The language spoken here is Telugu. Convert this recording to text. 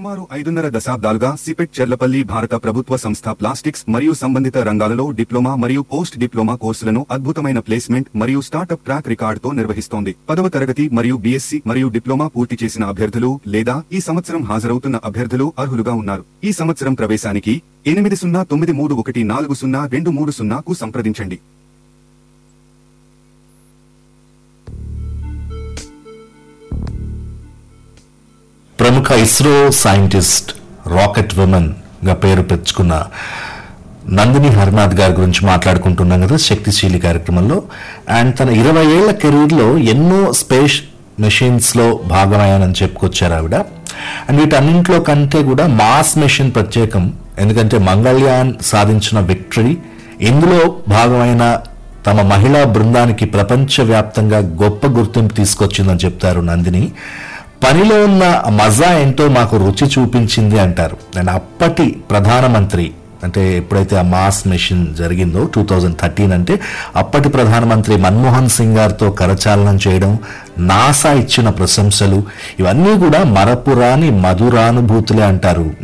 సుమారు ఐదున్నర దశాబ్దాలుగా సిపెట్ చెర్లపల్లి భారత ప్రభుత్వ సంస్థ ప్లాస్టిక్స్ మరియు సంబంధిత రంగాలలో డిప్లొమా మరియు పోస్ట్ డిప్లొమా కోర్సులను అద్భుతమైన ప్లేస్మెంట్ మరియు స్టార్టప్ ట్రాక్ రికార్డుతో నిర్వహిస్తోంది పదవ తరగతి మరియు బీఎస్సీ మరియు డిప్లొమా పూర్తి చేసిన అభ్యర్థులు లేదా ఈ సంవత్సరం హాజరవుతున్న అభ్యర్థులు అర్హులుగా ఉన్నారు ఈ సంవత్సరం ప్రవేశానికి ఎనిమిది సున్నా తొమ్మిది మూడు ఒకటి నాలుగు సున్నా రెండు మూడు సున్నాకు సంప్రదించండి ప్రముఖ ఇస్రో సైంటిస్ట్ రాకెట్ ఉమెన్ గా పేరు పెంచుకున్న నందిని హర్నాథ్ గారి గురించి మాట్లాడుకుంటున్నాం కదా శక్తిశీలి కార్యక్రమంలో అండ్ తన ఇరవై ఏళ్ల కెరీర్లో ఎన్నో స్పేస్ మెషిన్స్ లో భాగమయ్యానని చెప్పుకొచ్చారు ఆవిడ అండ్ వీటన్నింటిలో కంటే కూడా మాస్ మెషిన్ ప్రత్యేకం ఎందుకంటే మంగళ్యాన్ సాధించిన విక్టరీ ఇందులో భాగమైన తమ మహిళా బృందానికి ప్రపంచవ్యాప్తంగా గొప్ప గుర్తింపు తీసుకొచ్చిందని చెప్తారు నందిని పనిలో ఉన్న మజా ఏంటో మాకు రుచి చూపించింది అంటారు అండ్ అప్పటి ప్రధానమంత్రి అంటే ఎప్పుడైతే ఆ మాస్ మెషిన్ జరిగిందో టూ థౌజండ్ థర్టీన్ అంటే అప్పటి ప్రధానమంత్రి మన్మోహన్ సింగ్ గారితో కరచాలనం చేయడం నాసా ఇచ్చిన ప్రశంసలు ఇవన్నీ కూడా మరపురాని మధురానుభూతులే అంటారు